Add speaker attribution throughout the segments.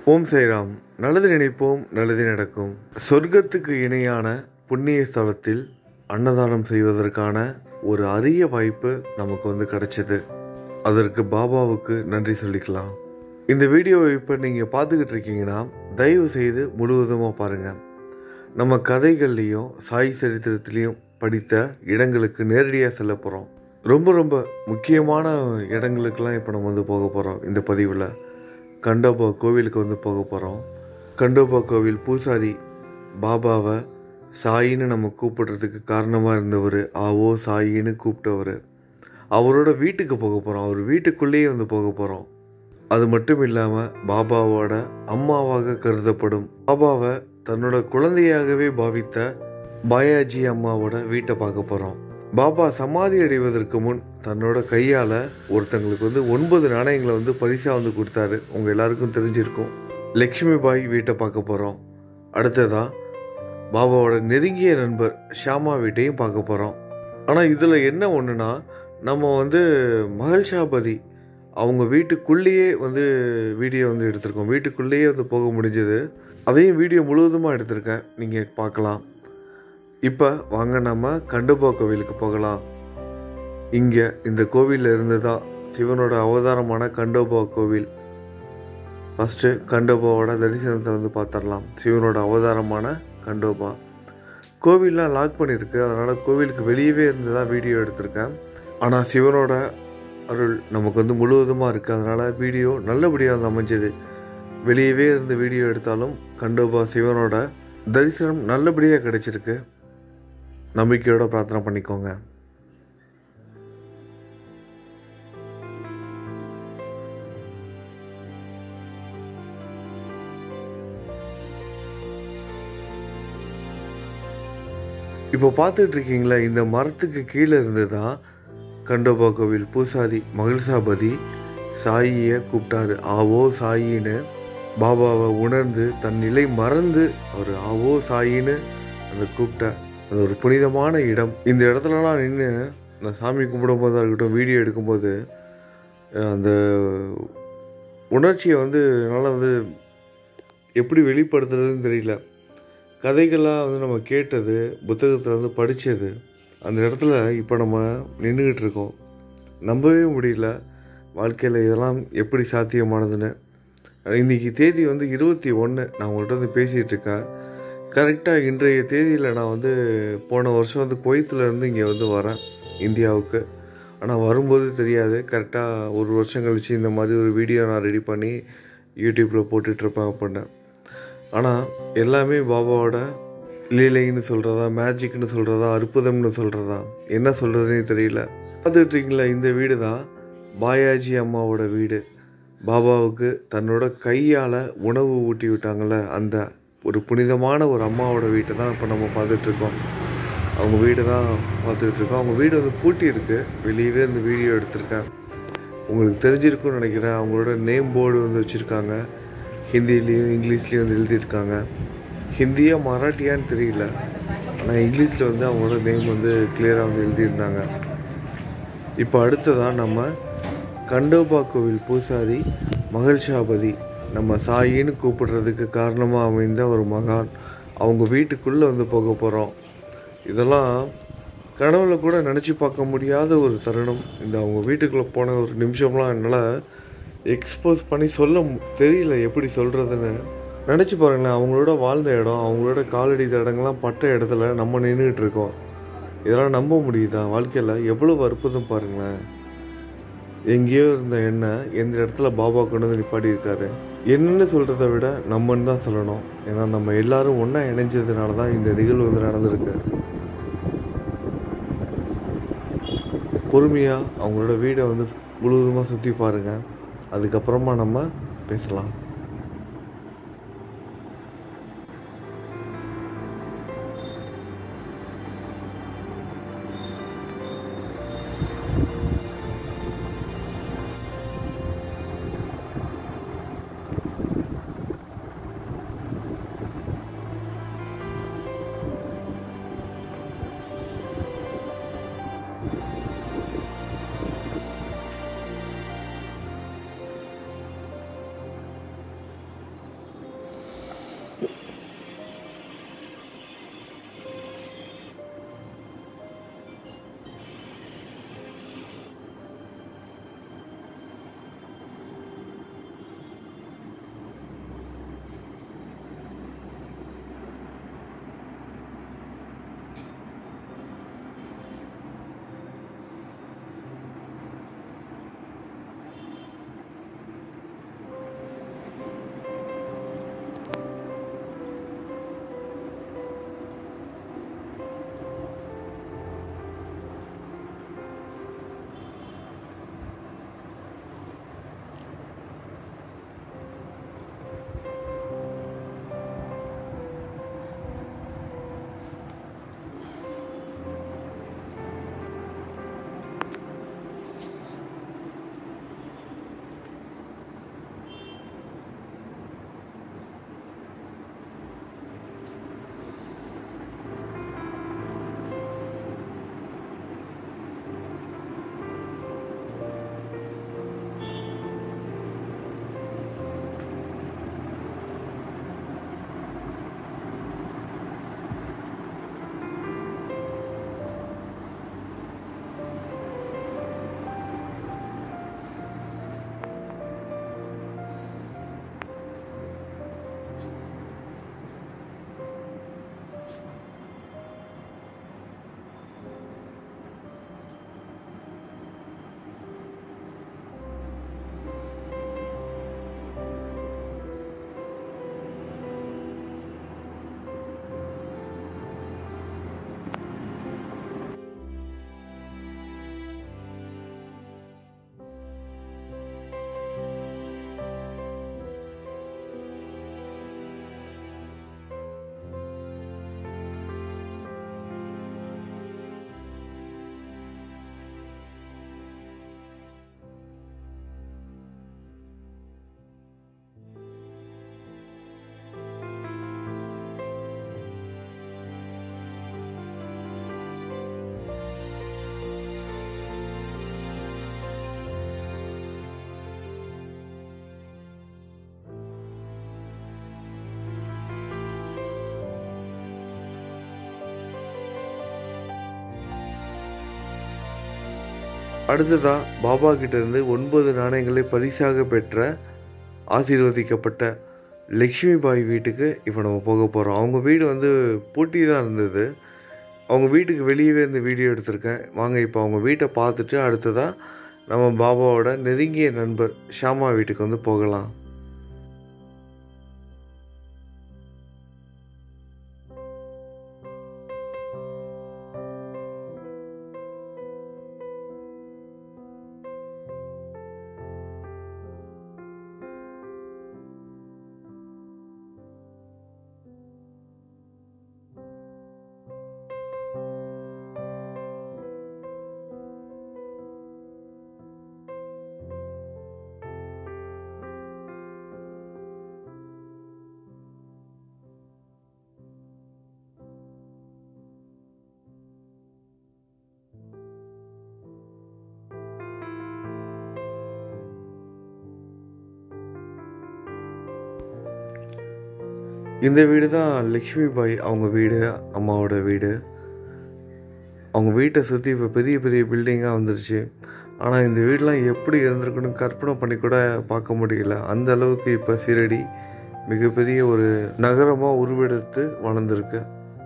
Speaker 1: ஓம் சைராம் நல்லது நினைப்போம் நல்லது நடக்கும் சொர்க்கத்துக்கு இணையான புண்ணிய ஸ்தலத்தில் அன்னதானம் செய்வதற்கான ஒரு அரிய வாய்ப்பு நமக்கு வந்து கிடைச்சது அதற்கு பாபாவுக்கு நன்றி சொல்லிக்கலாம் இந்த வீடியோவை இப்போ நீங்கள் பார்த்துக்கிட்டு இருக்கீங்கன்னா தயவு செய்து முழுவதுமாக பாருங்கள் நம்ம கதைகள்லேயும் சாய் சரித்திரத்திலையும் படித்த இடங்களுக்கு நேரடியாக செல்ல போகிறோம் ரொம்ப ரொம்ப முக்கியமான இடங்களுக்கெல்லாம் இப்போ நம்ம வந்து போக போகிறோம் இந்த பதிவில் கண்டோபா கோவிலுக்கு வந்து போக போகிறோம் கண்டோபா கோவில் பூசாரி பாபாவை சாயின்னு நம்ம கூப்பிடுறதுக்கு காரணமாக இருந்தவர் ஆவோ சாயின்னு கூப்பிட்டவர் அவரோட வீட்டுக்கு போக போகிறோம் அவர் வீட்டுக்குள்ளேயே வந்து போக போகிறோம் அது மட்டும் இல்லாமல் பாபாவோட அம்மாவாக கருதப்படும் பாபாவை தன்னோட குழந்தையாகவே பாவித்த பாயாஜி அம்மாவோட வீட்டை பார்க்க போகிறோம் பாபா சமாதி அடைவதற்கு முன் தன்னோட கையால் ஒருத்தங்களுக்கு வந்து ஒன்பது நாணயங்களை வந்து பரிசாக வந்து கொடுத்தாரு உங்கள் எல்லாருக்கும் தெரிஞ்சிருக்கும் லக்ஷ்மி பாய் வீட்டை பார்க்க போகிறோம் அடுத்ததாக பாபாவோட நெருங்கிய நண்பர் ஷாமா வீட்டையும் பார்க்க போகிறோம் ஆனால் இதில் என்ன ஒன்றுனா நம்ம வந்து மகள்ஷாபதி அவங்க வீட்டுக்குள்ளேயே வந்து வீடியோ வந்து எடுத்திருக்கோம் வீட்டுக்குள்ளேயே வந்து போக முடிஞ்சது அதையும் வீடியோ முழுவதுமாக எடுத்திருக்கேன் நீங்கள் பார்க்கலாம் இப்போ வாங்க நம்ம கண்டபா கோவிலுக்கு போகலாம் இங்கே இந்த கோவிலில் இருந்து தான் சிவனோட அவதாரமான கண்டோபா கோவில் ஃபஸ்ட்டு கண்டோபாவோட தரிசனத்தை வந்து பார்த்துடலாம் சிவனோட அவதாரமான கண்டோபா கோவில்லாம் லாக் பண்ணியிருக்கு அதனால் கோவிலுக்கு வெளியவே இருந்து தான் வீடியோ எடுத்திருக்கேன் ஆனால் சிவனோட அருள் நமக்கு வந்து முழுவதுமாக இருக்குது அதனால் வீடியோ நல்லபடியாக வந்து அமைஞ்சது வெளியவே இருந்து வீடியோ எடுத்தாலும் கண்டோபா சிவனோட தரிசனம் நல்லபடியாக கிடைச்சிருக்கு நம்பிக்கையோட பிரார்த்தனை பண்ணிக்கோங்க இப்போ பார்த்துட்டு இருக்கீங்களா இந்த மரத்துக்கு கீழே இருந்து தான் கண்டோபா கோவில் பூசாரி மகிழ்சாபதி சாயியை கூப்பிட்டாரு ஆவோ சாயின்னு பாபாவை உணர்ந்து தன் நிலை மறந்து அவர் ஆவோ சாயின்னு அந்த கூப்பிட்ட அது ஒரு புனிதமான இடம் இந்த இடத்துலலாம் நின்று நான் சாமி கும்பிடும் போதாக இருக்கட்டும் வீடியோ எடுக்கும்போது அந்த உணர்ச்சியை வந்து என்னால் வந்து எப்படி வெளிப்படுத்துறதுன்னு தெரியல கதைகளாக வந்து நம்ம கேட்டது புத்தகத்தில் வந்து படித்தது அந்த இடத்துல இப்போ நம்ம நின்றுக்கிட்டு இருக்கோம் நம்பவே முடியல வாழ்க்கையில் இதெல்லாம் எப்படி சாத்தியமானதுன்னு இன்றைக்கி தேதி வந்து இருபத்தி ஒன்று நான் உங்கள்கிட்ட வந்து பேசிகிட்டு இருக்கேன் கரெக்டாக இன்றைய தேதியில் நான் வந்து போன வருஷம் வந்து குவைத்தில் இருந்து இங்கே வந்து வரேன் இந்தியாவுக்கு ஆனால் வரும்போது தெரியாது கரெக்டாக ஒரு வருஷம் கழித்து இந்த மாதிரி ஒரு வீடியோ நான் ரெடி பண்ணி யூடியூப்பில் போட்டுட்ருப்பேன் அப்படின்னு ஆனால் எல்லாமே பாபாவோட லீலைன்னு சொல்கிறதா மேஜிக்னு சொல்கிறதா அற்புதம்னு சொல்கிறதா என்ன சொல்கிறதுனே தெரியல பார்த்துட்ருக்கீங்களா இந்த வீடு தான் பாயாஜி அம்மாவோட வீடு பாபாவுக்கு தன்னோட கையால் உணவு ஊட்டி விட்டாங்கள்ல அந்த ஒரு புனிதமான ஒரு அம்மாவோட வீட்டை தான் இப்போ நம்ம பார்த்துட்ருக்கோம் அவங்க வீடு தான் பார்த்துட்ருக்கோம் அவங்க வீடு வந்து பூட்டி இருக்குது வெளியவே இந்த வீடியோ எடுத்திருக்கேன் உங்களுக்கு தெரிஞ்சிருக்கும்னு நினைக்கிறேன் அவங்களோட நேம் போர்டு வந்து வச்சுருக்காங்க ஹிந்திலேயும் இங்கிலீஷ்லேயும் வந்து எழுதியிருக்காங்க ஹிந்தியா மராட்டியான்னு தெரியல ஆனால் இங்கிலீஷில் வந்து அவங்களோட நேம் வந்து கிளியராக வந்து எழுதியிருந்தாங்க இப்போ அடுத்ததான் நம்ம கண்டோபா கோவில் பூசாரி மகிழ்ஷாபதி நம்ம சாயின்னு கூப்பிடுறதுக்கு காரணமாக அமைந்த ஒரு மகான் அவங்க வீட்டுக்குள்ளே வந்து போக போகிறோம் இதெல்லாம் கனவுல கூட நினச்சி பார்க்க முடியாத ஒரு தருணம் இந்த அவங்க வீட்டுக்குள்ளே போன ஒரு நிமிஷம்லாம் என்னால் எக்ஸ்போஸ் பண்ணி சொல்ல தெரியல எப்படி சொல்கிறதுன்னு நினச்சி பாருங்களேன் அவங்களோட வாழ்ந்த இடம் அவங்களோட காலடி தடங்கள்லாம் பட்ட இடத்துல நம்ம நின்றுக்கிட்டு இருக்கோம் இதெல்லாம் நம்ப முடியுதா வாழ்க்கையில் எவ்வளோ அற்புதம் பாருங்களேன் எங்கேயோ இருந்த எண்ணெய் எந்த இடத்துல பாபா கொண்டு வந்து நிப்பாட்டியிருக்காரு என்னன்னு சொல்கிறத விட நம்மன்னு தான் சொல்லணும் ஏன்னா நம்ம எல்லாரும் ஒன்றா இணைஞ்சதுனால தான் இந்த நிகழ்வு வந்து நடந்திருக்கு பொறுமையாக அவங்களோட வீடை வந்து முழுவதுமாக சுற்றி பாருங்கள் அதுக்கப்புறமா நம்ம பேசலாம் அடுத்ததா பாபா கிட்ட இருந்து ஒன்பது நாணயங்களை பரிசாக பெற்ற ஆசீர்வதிக்கப்பட்ட லக்ஷ்மி பாய் வீட்டுக்கு இப்போ நம்ம போக போகிறோம் அவங்க வீடு வந்து பூட்டி தான் இருந்தது அவங்க வீட்டுக்கு வெளியவே இருந்து வீடியோ எடுத்திருக்கேன் வாங்க இப்போ அவங்க வீட்டை பார்த்துட்டு அடுத்ததாக நம்ம பாபாவோட நெருங்கிய நண்பர் ஷாமா வீட்டுக்கு வந்து போகலாம் இந்த வீடு தான் லக்ஷ்மி பாய் அவங்க வீடு அம்மாவோட வீடு அவங்க வீட்டை சுற்றி இப்போ பெரிய பெரிய பில்டிங்காக வந்துருச்சு ஆனால் இந்த வீடெலாம் எப்படி இருந்திருக்குன்னு கற்பனை பண்ணி கூட பார்க்க முடியல அந்த அளவுக்கு இப்போ சீரடி மிகப்பெரிய ஒரு நகரமாக உருவெடுத்து வளர்ந்துருக்கு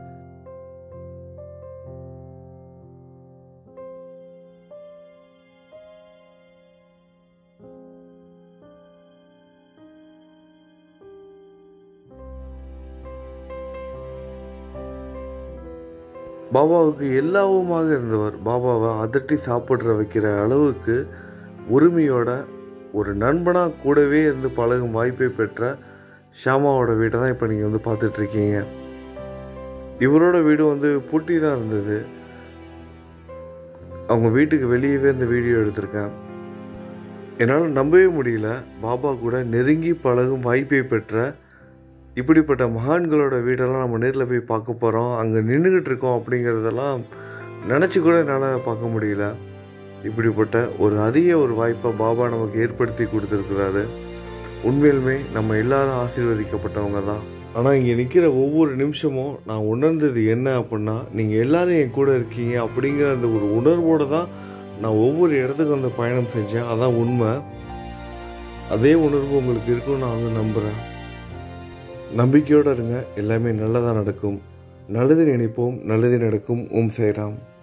Speaker 1: பாபாவுக்கு எல்லாவுமாக இருந்தவர் பாபாவை அதட்டி சாப்பிட்ற வைக்கிற அளவுக்கு உரிமையோட ஒரு நண்பனாக கூடவே இருந்து பழகும் வாய்ப்பை பெற்ற ஷாமாவோட வீட்டை தான் இப்போ நீங்கள் வந்து பார்த்துட்ருக்கீங்க இவரோட வீடு வந்து பூட்டி தான் இருந்தது அவங்க வீட்டுக்கு வெளியவே இந்த வீடியோ எடுத்திருக்கேன் என்னால் நம்பவே முடியல பாபா கூட நெருங்கி பழகும் வாய்ப்பை பெற்ற இப்படிப்பட்ட மகான்களோட வீடெல்லாம் நம்ம நேரில் போய் பார்க்க போகிறோம் அங்கே நின்றுக்கிட்டு இருக்கோம் அப்படிங்கிறதெல்லாம் நினச்சி கூட என்னால் பார்க்க முடியல இப்படிப்பட்ட ஒரு அரிய ஒரு வாய்ப்பை பாபா நமக்கு ஏற்படுத்தி கொடுத்துருக்குறாரு உண்மையிலுமே நம்ம எல்லாரும் ஆசீர்வதிக்கப்பட்டவங்க தான் ஆனால் இங்கே நிற்கிற ஒவ்வொரு நிமிஷமும் நான் உணர்ந்தது என்ன அப்படின்னா நீங்கள் எல்லாரும் என் கூட இருக்கீங்க அப்படிங்கிற அந்த ஒரு உணர்வோடு தான் நான் ஒவ்வொரு இடத்துக்கும் வந்து பயணம் செஞ்சேன் அதான் உண்மை அதே உணர்வு உங்களுக்கு இருக்குன்னு நான் வந்து நம்புகிறேன் நம்பிக்கையோடு இருங்க எல்லாமே நல்லதாக நடக்கும் நல்லது நினைப்போம் நல்லது நடக்கும் ஓம் சேராம்